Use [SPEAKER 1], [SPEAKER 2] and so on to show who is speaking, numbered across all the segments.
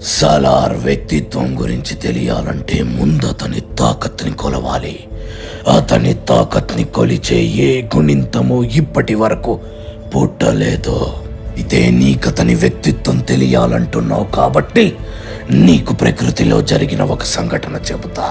[SPEAKER 1] సలార్ వ్యక్తిత్వం గురించి తెలియాలంటే ముందు అతని తాకత్ని కొలవాలి అతని తాకత్ని కొలిచే ఏ గుణింతము ఇప్పటి వరకు పుట్టలేదు ఇదే నీకతని వ్యక్తిత్వం తెలియాలంటున్నావు కాబట్టి నీకు ప్రకృతిలో జరిగిన ఒక సంఘటన చెబుతా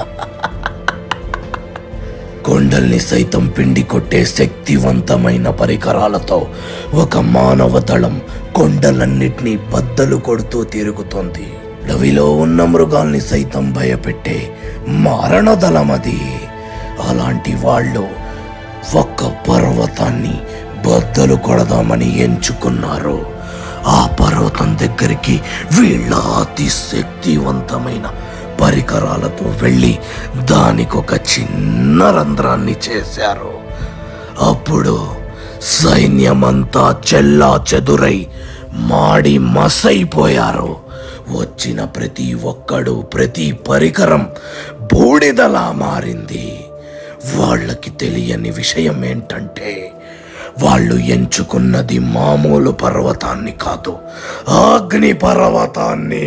[SPEAKER 1] కొండల్ని సైతం పిండి కొట్టే శక్తివంతమైన పరికరాలతో ఒక మానవ దళం కొండలన్నిటినీ బద్దలు కొడుతూ తిరుగుతోంది అడవిలో ఉన్న మృగాల్ని సైతం భయపెట్టే మారణ దళం అది అలాంటి వాళ్ళు ఒక్క పర్వతాన్ని బద్దలు కొడదామని ఎంచుకున్నారు ఆ పర్వతం దగ్గరికి వీళ్ళ అతి శక్తివంతమైన పరికరాలతో వెళ్ళి దానికొక చిన్న రంధ్రాన్ని చేశారు అప్పుడు సైన్యమంతా చెల్లా చెదురై మాడి మసైపోయారు వచ్చిన ప్రతి ఒక్కడు ప్రతి పరికరం బూడిదలా మారింది వాళ్ళకి తెలియని విషయం ఏంటంటే వాళ్ళు ఎంచుకున్నది మామూలు పర్వతాన్ని కాదు అగ్ని పర్వతాన్ని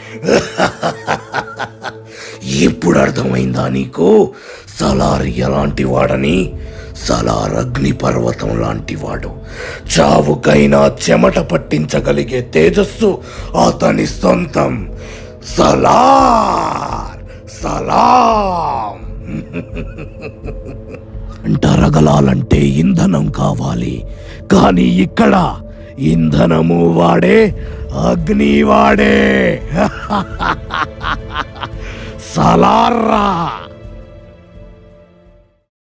[SPEAKER 1] ఇప్పుడు అర్థమైందా నీకు సలార్ ఎలాంటి వాడని సలార్ అగ్ని పర్వతం లాంటి వాడు చావుకైనా చెమట పట్టించగలిగే తేజస్సు అతని సొంతం సలార్ సలాం అంటరగలాలంటే ఇంధనం కావాలి కానీ ఇక్కడ ఇంధనము వాడే అగ్ని వాడే సలార్రా